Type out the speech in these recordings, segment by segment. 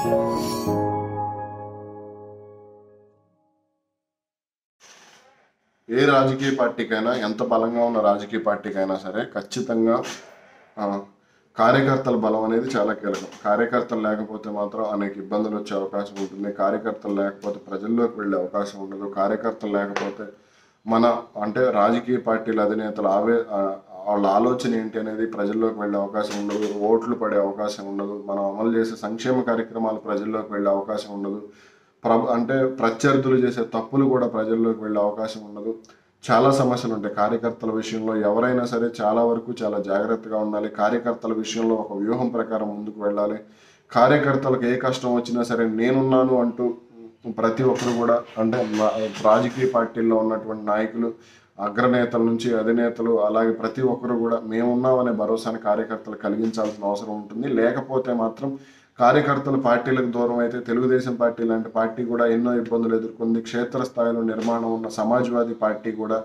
ఏ రాజకీయ పార్టీకైనా ఎంత బలంగా ఉన్న రాజకీయ పార్టీకైనా సరే ఖచ్చితంగా ఆ, కార్యకర్తల బలం అనేది చాలా కీలకం కార్యకర్తలు లేకపోతే మాత్రం అనేక ఇబ్బందులు వచ్చే అవకాశం ఉంటుంది కార్యకర్తలు లేకపోతే ప్రజల్లోకి వెళ్ళే అవకాశం ఉండదు కార్యకర్తలు లేకపోతే మన అంటే రాజకీయ పార్టీల అధినేతలు ఆవే ఆ, వాళ్ళ ఆలోచన ఏంటి అనేది ప్రజల్లోకి వెళ్ళే అవకాశం ఉండదు ఓట్లు పడే అవకాశం ఉండదు మనం అమలు చేసే సంక్షేమ కార్యక్రమాలు ప్రజల్లోకి వెళ్ళే అవకాశం ఉండదు ప్ర అంటే ప్రత్యర్థులు చేసే తప్పులు కూడా ప్రజల్లోకి వెళ్ళే అవకాశం ఉండదు చాలా సమస్యలు ఉంటాయి కార్యకర్తల విషయంలో ఎవరైనా సరే చాలా వరకు చాలా జాగ్రత్తగా ఉండాలి కార్యకర్తల విషయంలో ఒక వ్యూహం ప్రకారం ముందుకు వెళ్ళాలి కార్యకర్తలకు ఏ కష్టం వచ్చినా సరే నేనున్నాను అంటూ ప్రతి ఒక్కరు కూడా అంటే మా- రాజకీయ పార్టీల్లో ఉన్నటువంటి నాయకులు అగ్రనేతల నుంచి అధినేతలు అలాగే ప్రతి ఒక్కరు కూడా మేమున్నామనే భరోసాని కార్యకర్తలు కలిగించాల్సిన అవసరం ఉంటుంది లేకపోతే మాత్రం కార్యకర్తలు పార్టీలకు దూరం అయితే తెలుగుదేశం పార్టీ లాంటి పార్టీ కూడా ఎన్నో ఇబ్బందులు ఎదుర్కొంది క్షేత్రస్థాయిలో నిర్మాణం ఉన్న సమాజ్వాదీ పార్టీ కూడా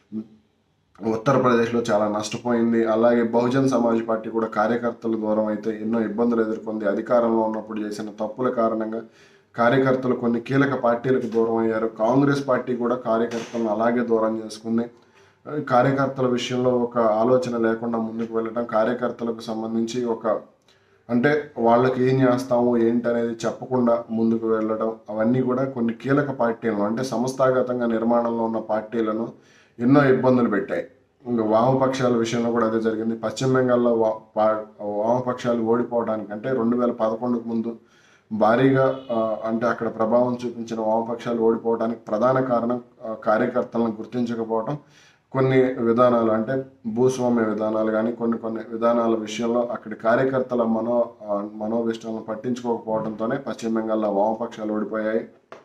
ఉత్తరప్రదేశ్లో చాలా నష్టపోయింది అలాగే బహుజన్ సమాజ్ పార్టీ కూడా కార్యకర్తల దూరం అయితే ఎన్నో ఇబ్బందులు ఎదుర్కొంది అధికారంలో ఉన్నప్పుడు చేసిన తప్పుల కారణంగా కార్యకర్తలు కొన్ని కీలక పార్టీలకు దూరం అయ్యారు కాంగ్రెస్ పార్టీ కూడా కార్యకర్తలను అలాగే దూరం చేసుకుంది కార్యకర్తల విషయంలో ఒక ఆలోచన లేకుండా ముందుకు వెళ్ళటం కార్యకర్తలకు సంబంధించి ఒక అంటే వాళ్ళకి ఏం చేస్తాము ఏంటి అనేది చెప్పకుండా ముందుకు వెళ్ళడం అవన్నీ కూడా కొన్ని కీలక పార్టీలను అంటే సంస్థాగతంగా నిర్మాణంలో ఉన్న పార్టీలను ఎన్నో ఇబ్బందులు పెట్టాయి ఇంకా వామపక్షాల విషయంలో కూడా అదే జరిగింది పశ్చిమ బెంగాల్లో వా పా- వామపక్షాలు ఓడిపోవడానికి అంటే రెండు వేల పదకొండుకు ముందు భారీగా ఆ, అంటే అక్కడ ప్రభావం చూపించిన వామపక్షాలు ఓడిపోవడానికి ప్రధాన కారణం ఆ, కార్యకర్తలను గుర్తించకపోవడం కొన్ని విధానాలు అంటే భూస్వామ్య విధానాలు కానీ కొన్ని కొన్ని విధానాల విషయంలో అక్కడి కార్యకర్తల మనో ఆ, మనోభిష్టాలను పట్టించుకోకపోవడంతోనే పశ్చిమ బెంగాల్లో వామపక్షాలు ఓడిపోయాయి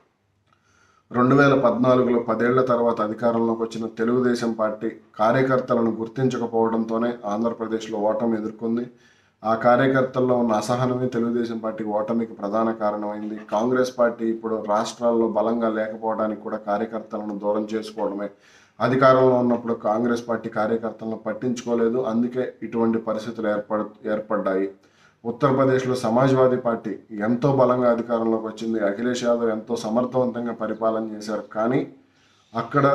రెండు వేల పద్నాలుగులో పదేళ్ల తర్వాత అధికారంలోకి వచ్చిన తెలుగుదేశం పార్టీ కార్యకర్తలను గుర్తించకపోవడంతోనే ఆంధ్రప్రదేశ్లో ఓటమి ఎదుర్కొంది ఆ కార్యకర్తల్లో ఉన్న అసహనమే తెలుగుదేశం పార్టీ ఓటమికి ప్రధాన కారణమైంది కాంగ్రెస్ పార్టీ ఇప్పుడు రాష్ట్రాల్లో బలంగా లేకపోవడానికి కూడా కార్యకర్తలను దూరం చేసుకోవడమే అధికారంలో ఉన్నప్పుడు కాంగ్రెస్ పార్టీ కార్యకర్తలను పట్టించుకోలేదు అందుకే ఇటువంటి పరిస్థితులు ఏర్పడ ఏర్పడ్డాయి ఉత్తరప్రదేశ్లో సమాజ్వాదీ పార్టీ ఎంతో బలంగా అధికారంలోకి వచ్చింది అఖిలేష్ యాదవ్ ఎంతో సమర్థవంతంగా పరిపాలన చేశారు కానీ అక్కడ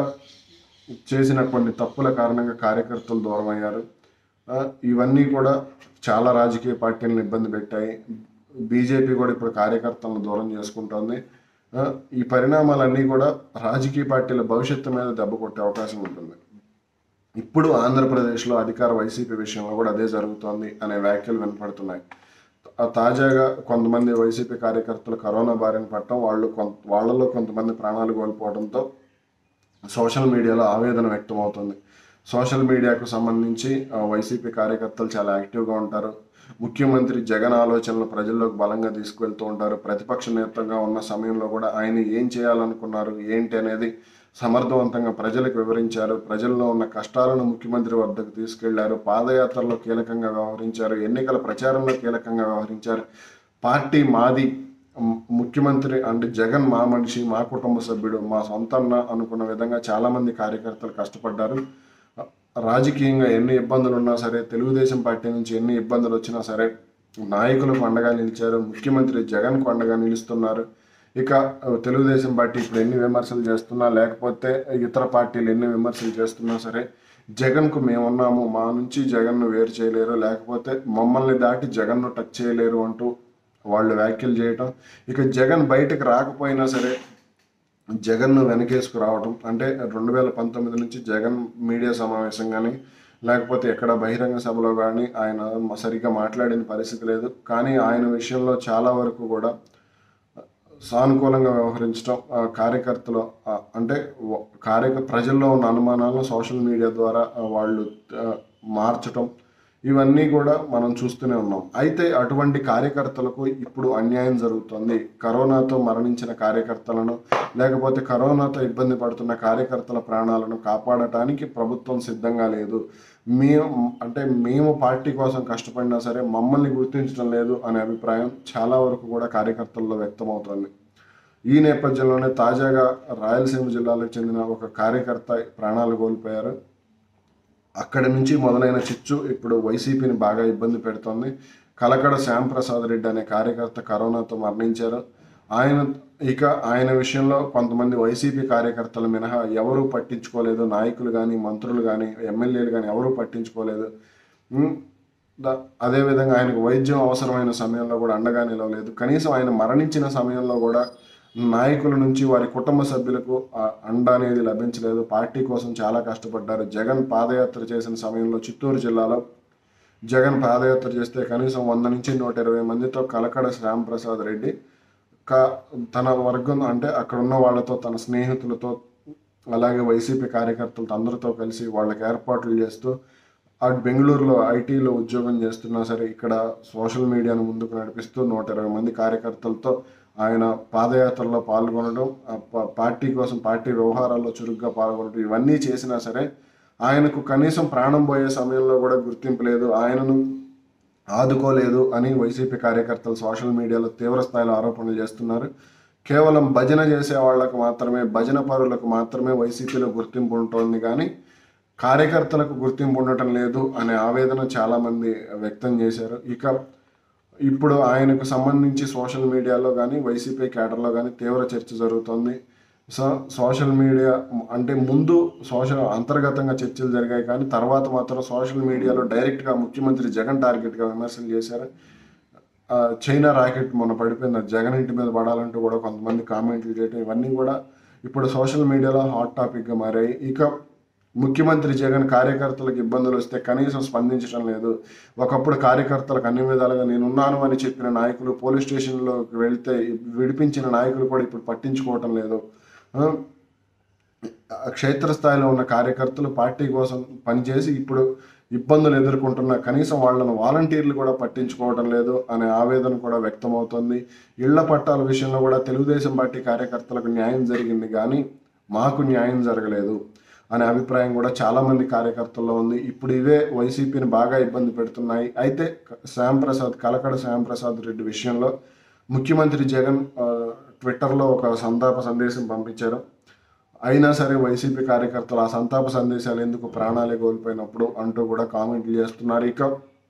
చేసిన కొన్ని తప్పుల కారణంగా కార్యకర్తలు దూరం అయ్యారు ఆ, ఇవన్నీ కూడా చాలా రాజకీయ పార్టీలను ఇబ్బంది పెట్టాయి బీజేపీ కూడా ఇప్పుడు కార్యకర్తలను దూరం చేసుకుంటోంది ఆ, ఈ పరిణామాలన్నీ కూడా రాజకీయ పార్టీల భవిష్యత్తు మీద దెబ్బ కొట్టే అవకాశం ఉంటుంది ఇప్పుడు ఆంధ్రప్రదేశ్లో అధికార వైసీపీ విషయంలో కూడా అదే జరుగుతోంది అనే వ్యాఖ్యలు వినపడుతున్నాయి తా- తాజాగా కొంతమంది వైసీపీ కార్యకర్తలు కరోనా బారిన పడటం వాళ్ళు కొంత వాళ్ళలో కొంతమంది ప్రాణాలు కోల్పోవడంతో సోషల్ మీడియాలో ఆవేదన వ్యక్తమవుతుంది సోషల్ మీడియాకు సంబంధించి ఆ, వైసీపీ కార్యకర్తలు చాలా యాక్టివ్గా ఉంటారు ముఖ్యమంత్రి జగన్ ఆలోచనలు ప్రజల్లోకి బలంగా తీసుకువెళ్తూ ఉంటారు ప్రతిపక్ష నేతగా ఉన్న సమయంలో కూడా ఆయన ఏం చేయాలనుకున్నారు ఏంటి అనేది సమర్థవంతంగా ప్రజలకు వివరించారు ప్రజల్లో ఉన్న కష్టాలను ముఖ్యమంత్రి వద్దకు తీసుకెళ్లారు పాదయాత్రలో కీలకంగా వ్యవహరించారు ఎన్నికల ప్రచారంలో కీలకంగా వ్యవహరించారు పార్టీ మాది మ్, ముఖ్యమంత్రి అంటే జగన్ మా మనిషి మా కుటుంబ సభ్యుడు మా సొంత అన్న అనుకున్న విధంగా చాలా మంది కార్యకర్తలు కష్టపడ్డారు రాజకీయంగా ఎన్ని ఇబ్బందులు ఉన్నా సరే తెలుగుదేశం పార్టీ నుంచి ఎన్ని ఇబ్బందులు వచ్చినా సరే నాయకులకు అండగా నిలిచారు ముఖ్యమంత్రి జగన్కు అండగా నిలుస్తున్నారు ఇక ఆ, తెలుగుదేశం పార్టీ ఇప్పుడు ఎన్ని విమర్శలు చేస్తున్నా లేకపోతే ఇతర పార్టీలు ఎన్ని విమర్శలు చేస్తున్నా సరే జగన్కు మేమున్నాము మా నుంచి జగన్ను వేరు చేయలేరు లేకపోతే మమ్మల్ని దాటి జగన్ను టచ్ చేయలేరు అంటూ వాళ్ళు వ్యాఖ్యలు చేయటం ఇక జగన్ బయటకు రాకపోయినా సరే జగన్ను వెనకేసుకు రావడం అంటే రెండు వేల పంతొమ్మిది నుంచి జగన్ మీడియా సమావేశం కానీ లేకపోతే ఎక్కడ బహిరంగ సభలో కానీ ఆయన మ- సరిగ్గా మాట్లాడిన పరిస్థితి లేదు కానీ ఆయన విషయంలో చాలా వరకు కూడా సానుకూలంగా వ్యవహరించడం ఆ, కార్యకర్తలు ఆ, అంటే వ- కార్య ప్రజల్లో ఉన్న అనుమానాలను సోషల్ మీడియా ద్వారా ఆ, వాళ్ళు ఆ, మార్చటం ఇవన్నీ కూడా మనం చూస్తూనే ఉన్నాం అయితే అటువంటి కార్యకర్తలకు ఇప్పుడు అన్యాయం జరుగుతుంది కరోనాతో మరణించిన కార్యకర్తలను లేకపోతే కరోనాతో ఇబ్బంది పడుతున్న కార్యకర్తల ప్రాణాలను కాపాడటానికి ప్రభుత్వం సిద్ధంగా లేదు మేము అంటే మేము పార్టీ కోసం కష్టపడినా సరే మమ్మల్ని గుర్తించడం లేదు అనే అభిప్రాయం చాలా వరకు కూడా కార్యకర్తల్లో వ్యక్తమవుతోంది ఈ నేపథ్యంలోనే తాజాగా రాయలసీమ జిల్లాలకు చెందిన ఒక కార్యకర్త ప్రాణాలు కోల్పోయారు అక్కడి నుంచి మొదలైన చిచ్చు ఇప్పుడు వైసీపీని బాగా ఇబ్బంది పెడుతోంది కలకడ శ్యాంప్రసాద్ రెడ్డి అనే కార్యకర్త కరోనాతో మరణించారు ఆయన ఇక ఆయన విషయంలో కొంతమంది వైసీపీ కార్యకర్తలు మినహా ఎవరూ పట్టించుకోలేదు నాయకులు కానీ మంత్రులు కానీ ఎమ్మెల్యేలు కానీ ఎవరూ పట్టించుకోలేదు ఉమ్, ద- అదేవిధంగా ఆయనకు వైద్యం అవసరమైన సమయంలో కూడా అండగా నిలవలేదు కనీసం ఆయన మరణించిన సమయంలో కూడా నాయకుల నుంచి వారి కుటుంబ సభ్యులకు ఆ అండ అనేది లభించలేదు పార్టీ కోసం చాలా కష్టపడ్డారు జగన్ పాదయాత్ర చేసిన సమయంలో చిత్తూరు జిల్లాలో జగన్ పాదయాత్ర చేస్తే కనీసం వంద నుంచి నూట ఇరవై మందితో కలకడ శ్యాంప్రసాద్ రెడ్డి క తన వర్గం అంటే అక్కడ ఉన్న వాళ్ళతో తన స్నేహితులతో అలాగే వైసీపీ కార్యకర్తలతో అందరితో కలిసి వాళ్ళకి ఏర్పాట్లు చేస్తూ అటు బెంగళూరులో ఐటీలో ఉద్యోగం చేస్తున్నా సరే ఇక్కడ సోషల్ మీడియాను ముందుకు నడిపిస్తూ నూట ఇరవై మంది కార్యకర్తలతో ఆయన పాదయాత్రలో పాల్గొనడం ఆ ప- పార్టీ కోసం పార్టీ వ్యవహారాల్లో చురుగ్గా పాల్గొనడం ఇవన్నీ చేసినా సరే ఆయనకు కనీసం ప్రాణం పోయే సమయంలో కూడా గుర్తింపు లేదు ఆయనను ఆదుకోలేదు అని వైసీపీ కార్యకర్తలు సోషల్ మీడియాలో తీవ్ర స్థాయిలో ఆరోపణలు చేస్తున్నారు కేవలం భజన చేసే వాళ్ళకు మాత్రమే భజన పరులకు మాత్రమే వైసీపీలో గుర్తింపు ఉంటుంది కానీ కార్యకర్తలకు గుర్తింపు ఉండటం లేదు అనే ఆవేదన చాలా మంది వ్యక్తం చేశారు ఇక ఇప్పుడు ఆయనకు సంబంధించి సోషల్ మీడియాలో కానీ వైసీపీ క్యాడర్లో కానీ తీవ్ర చర్చ జరుగుతోంది సో సోషల్ మీడియా అంటే ముందు సోషల్ అంతర్గతంగా చర్చలు జరిగాయి కానీ తర్వాత మాత్రం సోషల్ మీడియాలో డైరెక్ట్గా ముఖ్యమంత్రి జగన్ టార్గెట్గా విమర్శలు చేశారు ఆ, చైనా రాకెట్ మొన్న పడిపోయింది అది జగన్ ఇంటి మీద పడాలంటూ కూడా కొంతమంది కామెంట్లు చేయడం ఇవన్నీ కూడా ఇప్పుడు సోషల్ మీడియాలో హాట్ టాపిక్గా మారాయి ఇక ముఖ్యమంత్రి జగన్ కార్యకర్తలకు ఇబ్బందులు వస్తే కనీసం స్పందించడం లేదు ఒకప్పుడు కార్యకర్తలకు అన్ని విధాలుగా నేనున్నాను అని చెప్పిన నాయకులు పోలీస్ స్టేషన్లోకి వెళ్తే విడిపించిన నాయకులు కూడా ఇప్పుడు పట్టించుకోవటం లేదు ఆ, క్షేత్రస్థాయిలో ఉన్న కార్యకర్తలు పార్టీ కోసం పనిచేసి ఇప్పుడు ఇబ్బందులు ఎదుర్కొంటున్న కనీసం వాళ్ళను వాలంటీర్లు కూడా పట్టించుకోవడం లేదు అనే ఆవేదన కూడా వ్యక్తమవుతుంది ఇళ్ల పట్టాల విషయంలో కూడా తెలుగుదేశం పార్టీ కార్యకర్తలకు న్యాయం జరిగింది కానీ మాకు న్యాయం జరగలేదు అనే అభిప్రాయం కూడా చాలా మంది కార్యకర్తల్లో ఉంది ఇప్పుడు ఇవే వైసీపీని బాగా ఇబ్బంది పెడుతున్నాయి అయితే శ్యాంప్రసాద్ కలకడ శ్యాంప్రసాద్ రెడ్డి విషయంలో ముఖ్యమంత్రి జగన్ ఆ, ట్విట్టర్లో ఒక సంతాప సందేశం పంపించారు అయినా సరే వైసీపీ కార్యకర్తలు ఆ సంతాప సందేశాలు ఎందుకు ప్రాణాలే కోల్పోయినప్పుడు అంటూ కూడా కామెంట్లు చేస్తున్నారు ఇక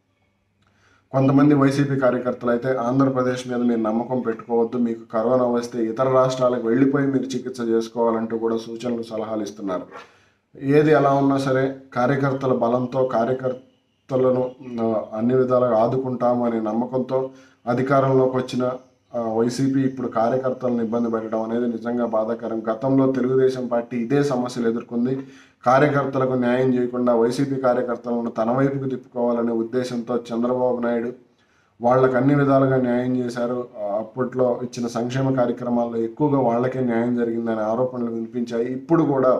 కొంతమంది వైసీపీ కార్యకర్తలు అయితే ఆంధ్రప్రదేశ్ మీద మీరు నమ్మకం పెట్టుకోవద్దు మీకు కరోనా వస్తే ఇతర రాష్ట్రాలకు వెళ్ళిపోయి మీరు చికిత్స చేసుకోవాలంటూ కూడా సూచనలు సలహాలు ఇస్తున్నారు ఏది ఎలా ఉన్నా సరే కార్యకర్తల బలంతో కార్యకర్తలను ఆ, అన్ని విధాలుగా ఆదుకుంటాము అనే నమ్మకంతో అధికారంలోకి వచ్చిన ఆ, వైసీపీ ఇప్పుడు కార్యకర్తలను ఇబ్బంది పెట్టడం అనేది నిజంగా బాధాకరం గతంలో తెలుగుదేశం పార్టీ ఇదే సమస్యలు ఎదుర్కొంది కార్యకర్తలకు న్యాయం చేయకుండా వైసీపీ కార్యకర్తలను తన వైపుకు తిప్పుకోవాలనే ఉద్దేశంతో చంద్రబాబు నాయుడు వాళ్ళకి అన్ని విధాలుగా న్యాయం చేశారు ఆ, అప్పట్లో ఇచ్చిన సంక్షేమ కార్యక్రమాల్లో ఎక్కువగా వాళ్ళకే న్యాయం జరిగిందనే ఆరోపణలు వినిపించాయి ఇప్పుడు కూడా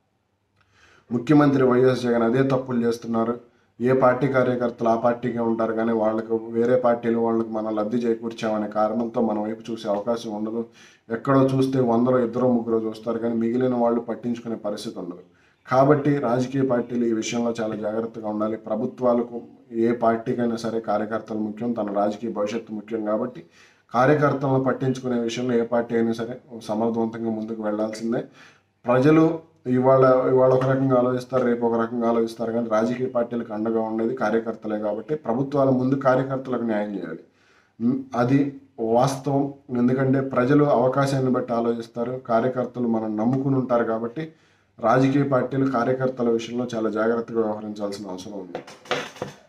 ముఖ్యమంత్రి వైఎస్ జగన్ అదే తప్పులు చేస్తున్నారు ఏ పార్టీ కార్యకర్తలు ఆ పార్టీకే ఉంటారు కానీ వాళ్ళకు వేరే పార్టీలు వాళ్ళకి మనం లబ్ధి చేకూర్చామనే కారణంతో మన వైపు చూసే అవకాశం ఉండదు ఎక్కడో చూస్తే వందలో ఇద్దరు ముగ్గురు చూస్తారు కానీ మిగిలిన వాళ్ళు పట్టించుకునే పరిస్థితి ఉండదు కాబట్టి రాజకీయ పార్టీలు ఈ విషయంలో చాలా జాగ్రత్తగా ఉండాలి ప్రభుత్వాలకు ఏ పార్టీకైనా సరే కార్యకర్తలు ముఖ్యం తన రాజకీయ భవిష్యత్తు ముఖ్యం కాబట్టి కార్యకర్తలను పట్టించుకునే విషయంలో ఏ పార్టీ అయినా సరే సమర్థవంతంగా ముందుకు వెళ్లాల్సిందే ప్రజలు ఇవాళ ఇవాళ ఒక రకంగా ఆలోచిస్తారు రేపు ఒక రకంగా ఆలోచిస్తారు కానీ రాజకీయ పార్టీలకు అండగా ఉండేది కార్యకర్తలే కాబట్టి ప్రభుత్వాల ముందు కార్యకర్తలకు న్యాయం చేయాలి ఉమ్, అది వాస్తవం ఎందుకంటే ప్రజలు అవకాశాన్ని బట్టి ఆలోచిస్తారు కార్యకర్తలు మనం నమ్ముకుని ఉంటారు కాబట్టి రాజకీయ పార్టీలు కార్యకర్తల విషయంలో చాలా జాగ్రత్తగా వ్యవహరించాల్సిన అవసరం ఉంది